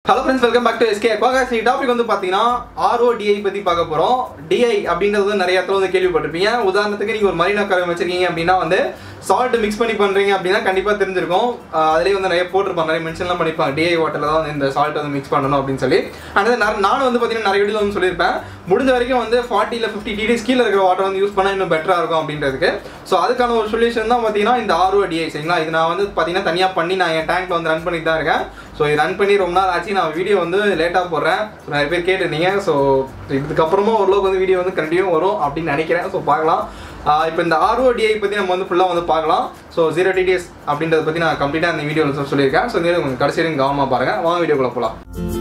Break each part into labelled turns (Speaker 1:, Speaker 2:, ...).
Speaker 1: hello friends welcome back to SK அக்வாகாஸ் topic வந்து பார்த்தீங்கன்னா ஆர்ஓடிஐ பற்றி பார்க்க போகிறோம் டிஐ அப்படின்றது வந்து நிறைய இடத்துல வந்து கேள்விப்பட்டிருப்பீங்க உதாரணத்துக்கு நீங்கள் ஒரு மரீனா கரம் வச்சிருக்கீங்க அப்படின்னா வந்து சால்ட் மிக்ஸ் பண்ணி பண்ணுறீங்க அப்படின்னா கண்டிப்பாக தெரிஞ்சிருக்கும் ஆஹ் அதுலேயே வந்து நிறைய போட்டிருப்பாங்க நிறைய மென்ஷன்லாம் பண்ணியிருப்பாங்க டிஐ வாட்டரில் தான் வந்து இந்த சால்ட் வந்து மிக்ஸ் பண்ணணும் அப்படின்னு சொல்லி அண்ட் நானும் வந்து பார்த்தீங்கன்னா நிறைய வீடியோ வந்து சொல்லியிருப்பேன் முடிஞ்ச வரைக்கும் வந்து ஃபார்ட்டியில் ஃபிஃப்டி டிகிரிஸ் கீழே இருக்கிற வாட்டர் வந்து யூஸ் பண்ணால் இன்னும் பெட்டராக இருக்கும் அப்படின்றதுக்கு ஸோ அதுக்கான ஒரு சொல்யூஷன் தான் பார்த்தீங்கன்னா இந்த ஆர்ஓடிஐ சரிங்களா இது நான் வந்து பார்த்தீங்கன்னா தனியாக பண்ணி நான் என் டேங்க்ல வந்து ரன் பண்ணிட்டு தான் இருக்கேன் ஸோ இது ரன் பண்ணி ரொம்ப நாள் ஆச்சு நான் வீடியோ வந்து லேட்டாக போடுறேன் So, நிறைய பேர் கேட்டிருந்தீங்க ஸோ இதுக்கப்புறமா ஓரளவுக்கு வந்து வீடியோ வந்து கண்டிப்பாக வரும் அப்படின்னு நினைக்கிறேன் ஸோ பார்க்கலாம் இப்போ இந்த ஆர்ஓடிஐ பற்றி நம்ம வந்து ஃபுல்லாக வந்து பார்க்கலாம் ஸோ ஜீரோ டிடிஎஸ் அப்படின்றத பற்றி நான் கம்ப்ளீட்டாக இந்த வீடியோவில் சொல்லியிருக்கேன் ஸோ இந்த கொஞ்சம் கடைசி வரைக்கும் கவனமாக பாருங்கள் வாங்க வீடியோக்குள்ள போகலாம்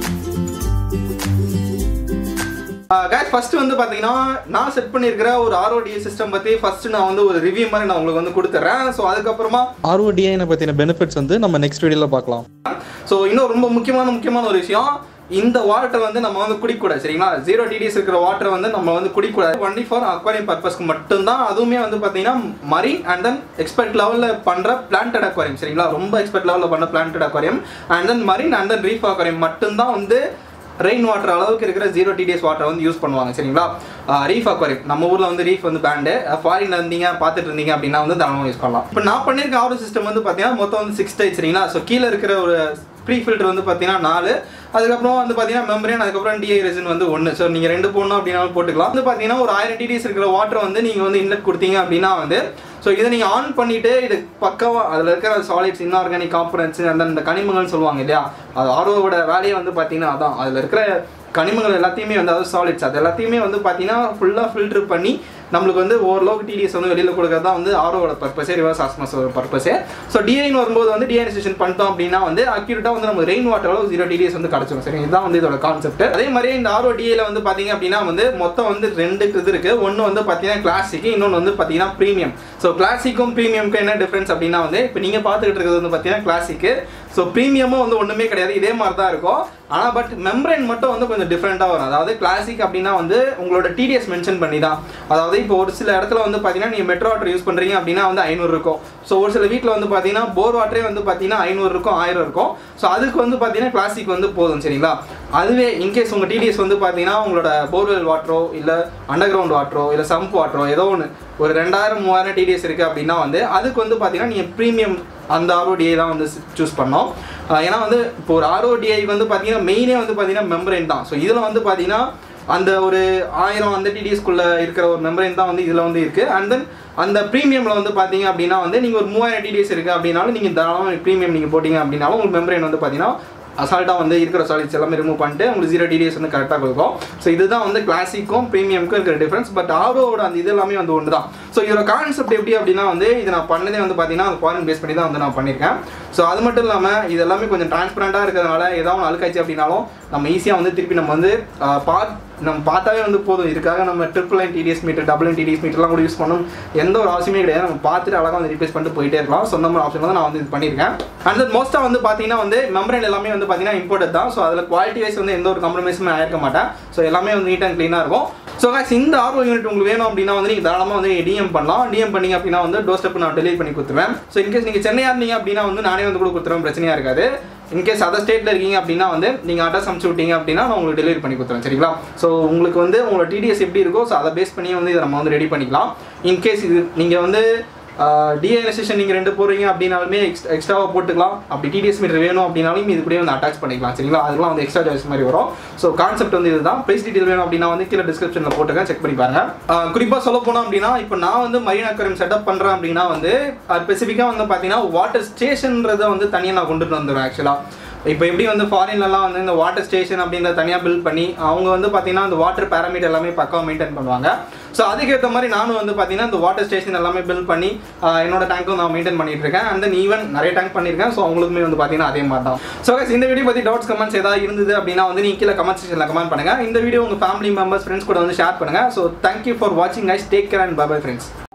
Speaker 1: கைஸ் ஃபர்ஸ்ட் வந்து பார்த்தீங்கன்னா நான் செட் பண்ணியிருக்கிற ஒரு ஆர்ஓடிஏ சிஸ்டம் பற்றி ஃபர்ஸ்ட் நான் வந்து ஒரு ரிவ்யூ மாதிரி நான் உங்களுக்கு வந்து கொடுத்துட்றேன் ஸோ அதுக்கப்புறமா
Speaker 2: ஆர்ஓடிஐனை பற்றின பெனிஃபிட்ஸ் வந்து நம்ம நெக்ஸ்ட் வீடியோவில் பார்க்கலாம்
Speaker 1: ஸோ இன்னும் ரொம்ப முக்கியமான முக்கியமான ஒரு விஷயம் இந்த வாட்டர் வந்து நம்ம வந்து குடிக்கூடாது சரிங்களா ஜீரோ டிடிஎஸ் இருக்கிற வாட்டர் வந்து நம்ம வந்து குடிக்கூடாது ஒன்லி ஃபார் அக்வாரியம் பர்பஸ்க்கு மட்டும்தான் அதுவுமே வந்து பார்த்தீங்கன்னா மரீன் அண்ட் தென் எக்ஸ்பர்ட் லெவலில் பண்ணுற பிளான்டட் அக்வாரியம் சரிங்களா ரொம்ப எக்ஸ்பர்ட் லெவலில் பண்ண planted aquarium and then marine and then reef aquarium மட்டும்தான் வந்து ரெயின் வாட்டர் அளவுக்கு இருக்கிற ஜீரோ டிடிஎஸ் வாட்டர் வந்து யூஸ் பண்ணுவாங்க சரிங்களா ரீஃப் அக்வாரியம் நம்ம ஊரில் வந்து ரீஃப் வந்து பேண்டு ஃபாரின் இருந்தீங்க பார்த்துட்டு இருந்தீங்க அப்படின்னா வந்து தாராளமாக யூஸ் பண்ணலாம் இப்போ நான் பண்ணியிருக்க ஆரோ சிஸ்டம் வந்து பார்த்தீங்கன்னா மொத்தம் வந்து சிக்ஸ் டைப் சரிங்களா ஸோ கீழே இருக்கிற ஒரு ப்ரீ ஃபில்டர் வந்து பார்த்தீங்கன்னா நாலு அதுக்கப்புறம் வந்து பார்த்தீங்கன்னா மெம்பரேன் அதுக்கப்புறம் டிஐ ரெசின் வந்து ஒன்று ஸோ நீங்கள் ரெண்டு போடணும் அப்படின்னாலும் போட்டுக்கலாம் வந்து பார்த்தீங்கன்னா ஒரு ஆயிரம் டிடிஎஸ் இருக்கிற வாட்டர் வந்து நீங்கள் வந்து இன்லெட் கொடுத்தீங்க அப்படின்னா வந்து ஸோ இதை நீங்கள் ஆன் பண்ணிவிட்டு இது பக்கவா அதில் இருக்கிற சாலிட்ஸ் இன்ஆர்கானிக் காம்பனன்ஸ் அந்த அந்த கனிமங்கள்னு சொல்லுவாங்க இல்லையா அது ஆர்ஓவோட வேலையை வந்து பார்த்தீங்கன்னா அதான் அதில் இருக்கிற கனிமங்கள் எல்லாத்தையுமே வந்து அதாவது சாலிட்ஸ் அது எல்லாத்தையுமே வந்து பார்த்தீங்கன்னா ஃபுல்லாக ஃபில்டர் பண்ணி நம்மளுக்கு வந்து ஓரளவுக்கு டிடிஎஸ் வந்து வெளியில் கொடுக்கறது தான் வந்து ஆரோட பர்பஸே ரிவர்ஸ் ஆஸ்மாஸோட பர்பஸே ஸோ டிஐன்னு வரும்போது வந்து டிஐனைசேஷன் பண்ணிட்டோம் அப்படின்னா வந்து அக்யூரேட்டாக வந்து நம்ம ரெயின் வாட்டர் அளவு ஜீரோ டிடிஎஸ் வந்து கிடச்சிரும் சரி இதுதான் வந்து இதோட கான்செப்ட் அதே மாதிரி இந்த ஆரோ டிஐல வந்து பார்த்தீங்க அப்படின்னா வந்து மொத்தம் வந்து ரெண்டு இது இருக்கு ஒன்று வந்து பார்த்தீங்கன்னா கிளாசிக் இன்னொன்று வந்து பார்த்தீங்கன்னா ப்ரீமியம் ஸோ கிளாசிக்கும் ப்ரீமியம்க்கும் என்ன டிஃப்ரென்ஸ் அப்படின்னா வந்து இப்போ நீங்கள் பார்த்துக்கிட்டு இருக்கிறது வந்து பார்த்தீங்கன்னா கிளாசிக்கு ஸோ ப்ரீமியமும் வந்து ஒன்றுமே கிடையாது இதே மாதிரி தான் இருக்கும் ஆனால் பட் மெம்பரேன் மட்டும் வந்து கொஞ்சம் டிஃப்ரெண்ட்டாக வரும் அதாவது கிளாசிக் அப்படின்னா வந்து உங்களோட டிடிஎஸ் மென்ஷன் பண்ணி தான் அதாவது இப்போ ஒரு சில இடத்துல வந்து பார்த்தீங்கன்னா நீங்கள் மெட்ரோ வாட்டர் யூஸ் பண்ணுறீங்க அப்படின்னா வந்து ஐநூறு இருக்கும் ஸோ ஒரு சில வீட்டில் வந்து பார்த்தீங்கன்னா போர் வாட்டரே வந்து பார்த்தீங்கன்னா ஐநூறு இருக்கும் ஆயிரம் இருக்கும் ஸோ அதுக்கு வந்து பார்த்தீங்கன்னா கிளாசிக் வந்து போதும் சரிங்களா அதுவே இன்கேஸ் உங்கள் டிடிஎஸ் வந்து பார்த்தீங்கன்னா உங்களோட போர்வெல் வாட்டரோ இல்லை அண்டர் கிரவுண்ட் வாட்டரோ இல்லை சம்ப் வாட்டரோ ஏதோ ஒன்று ஒரு ரெண்டாயிரம் மூவாயிரம் டிடிஎஸ் இருக்குது அப்படின்னா வந்து அதுக்கு வந்து பார்த்தீங்கன்னா நீங்கள் ப்ரீமியம் அந்த ஆர்ஓடிஐ தான் வந்து சூஸ் பண்ணோம் ஆஹ் ஏன்னா வந்து இப்போ ஒரு ஆர்ஓடிஐ வந்து பார்த்தீங்கன்னா மெயினே வந்து பார்த்தீங்கன்னா மெம்பரேன் தான் ஸோ இதில் வந்து பார்த்தீங்கன்னா அந்த ஒரு ஆயிரம் அந்த டிடிஎஸ்குள்ளே இருக்கிற ஒரு மெம்பரேன் தான் வந்து இதில் வந்து இருக்குது அண்ட் தென் அந்த ப்ரீமியமில் வந்து பார்த்தீங்க அப்படின்னா வந்து நீங்கள் ஒரு மூவாயிரம் டிடிஎஸ் இருக்குது அப்படின்னாலும் நீங்கள் தாராளமாக ப்ரீமியம் நீங்கள் போட்டிங்க அப்படின்னாலும் உங்களுக்கு மெம்பரேன் வந்து பார்த்தீங்கன்னா அசால்ட்டாக வந்து இருக்கிற சாலிட்ஸ் எல்லாமே ரிமூவ் பண்ணிட்டு உங்களுக்கு ஜீரோ டிடிஎஸ் வந்து கரெக்டாக கொடுக்கும் ஸோ இதுதான் வந்து கிளாசிக்கும் ப்ரீமியமுக்கும் இருக்கிற டிஃப்ரென்ஸ் பட் ஆரோட அந்த இது எல்லாமே வந்து ஒன்று தான் ஸோ இதோட கான்செப்ட் எப்படி அப்படின்னா வந்து இது நான் பண்ணதே வந்து பார்த்தீங்கன்னா அந்த ஃபாரின் பேஸ் பண்ணி தான் வந்து நான் பண்ணியிருக்கேன் ஸோ அது மட்டும் இல்லாமல் இது எல்லாமே கொஞ்சம் டிரான்ஸ்பரண்ட்டாக இருக்கிறதுனால ஏதாவது ஒன்று அழுக்காச்சு அப்படின்னாலும் நம்ம ஈஸியாக வந்து திருப்பி நம்ம வந்து பார்ட் நம்ம பார்த்தாவே வந்து போதும் இதுக்காக நம்ம triple line TDS meter double line TDS மீட்டர்லாம் கூட யூஸ் பண்ணணும் எந்த ஒரு அவசியமே கிடையாது நம்ம பார்த்துட்டு அழகாக வந்து ரீப்ளேஸ் பண்ணிட்டு போயிட்டே இருக்கலாம் ஸோ அந்த மாதிரி ஆப்ஷன் தான் நான் வந்து இது பண்ணியிருக்கேன் அண்ட் தென் மோஸ்ட்டாக வந்து பார்த்தீங்கன்னா வந்து மெம்பரேன் எல்லாமே வந்து பார்த்தீங்கன்னா இம்போர்ட்டட் தான் ஸோ அதில் குவாலிட்டி வைஸ் வந்து எந்த ஒரு காம்ப்ரமைஸுமே ஆயிருக்க மாட்டேன் ஸோ எல்லாமே வந்து நீட் அண்ட் க்ளீனாக இருக்கும் ஸோ guys இந்த ஆர்ஓ யூனிட் உங்களுக்கு வேணும் அப்படின்னா வந்து நீங்கள் தாராளமாக வந்து டிஎம் பண்ணலாம் டிஎம் பண்ணீங்க அப்படின்னா வந்து டோர் ஸ்டெப் நான் டெலிவரி பண்ணி கொடுத்துருவேன் ஸோ இன்கேஸ் நீங்கள் சென்னையாக இருந்தீங்க அப்படின்னா வந்து நானே வந்து கூட கொடுத்துருவேன் பிரச்சனையாக இருக்காது இன்கேஸ் அதர் ஸ்டேட்டில் இருக்கீங்க அப்படின்னா வந்து நீங்கள் அட்ரஸ் அனுப்பிச்சு விட்டீங்க அப்படின்னா நான் உங்களுக்கு டெலிவரி பண்ணி கொடுத்துருவேன் சரிங்களா ஸோ உங்களுக்கு வந்து உங்களோட டிடிஎஸ் எப்படி இருக்கோ ஸோ அதை பேஸ் பண்ணி வந்து இதை நம்ம வந்து ரெடி பண்ணிக்கலாம் இன்கேஸ் இது நீங்கள் வந்து டிஐனைசேஷன் நீங்கள் ரெண்டு போகிறீங்க அப்படின்னாலுமே எக்ஸ்ட்ரா எக்ஸ்ட்ராவாக போட்டுக்கலாம் அப்படி டிடிஎஸ் மீட்டர் வேணும் அப்படின்னாலும் இது கூட வந்து அட்டாச் பண்ணிக்கலாம் சரிங்களா அதெல்லாம் வந்து எக்ஸ்ட்ரா சார்ஜ் மாதிரி வரும் ஸோ கான்செப்ட் வந்து இதுதான் ப்ரைஸ் டீட்டெயில் வேணும் அப்படின்னா வந்து கீழே டிஸ்கிரிப்ஷனில் போட்டுருக்கேன் செக் பண்ணி பாருங்க குறிப்பாக சொல்ல போனோம் அப்படின்னா இப்போ நான் வந்து மரீனா அக்வரியம் செட்டப் பண்ணுறேன் அப்படின்னா வந்து ஸ்பெசிஃபிக்காக வந்து பார்த்தீங்கன்னா வாட்டர் ஸ்டேஷன்றதை வந்து தனியாக நான் கொண்டுட்டு வந்துடுவேன் ஆக்சுவலாக இப்போ எப்படி வந்து ஃபாரின்லலாம் வந்து இந்த வாட்டர் ஸ்டேஷன் அப்படின்றத தனியாக பில்ட் பண்ணி அவங்க வந்து பார்த்தீங்கன்னா அந்த வாட்டர் பேராமீட்டர் எல்லாமே பக்காவாக மெயின்டைன் பண்ணுவாங்க ஸோ அதுக்கேற்ற மாதிரி நானும் வந்து பார்த்தீங்கன்னா இந்த வாட்டர் ஸ்டேஷன் எல்லாமே பில்ட் பண்ணி ஆஹ் என்னோட டேங்க்கும் நான் மெயின்டைன் பண்ணிட்டு இருக்கேன் அண்ட் தென் ஈவன் நிறைய டேங்க் பண்ணியிருக்கேன் ஸோ அவங்களுக்குமே வந்து பார்த்தீங்கன்னா அதே மாதிரி தான் ஸோ guys, இந்த வீடியோ பற்றி டவுட்ஸ் கமெண்ட்ஸ் ஏதாவது இருந்தது அப்படின்னா வந்து நீங்க கீழே கமெண்ட் செக்ஷனில் கமெண்ட் பண்ணுங்க இந்த வீடியோ உங்கள் ஃபேமிலி மெம்பர்ஸ் ஃப்ரெண்ட்ஸ் கூட வந்து ஷேர் பண்ணுங்க ஸோ தேங்க்யூ ஃபார் வாட்சிங் guys take care and bye bye friends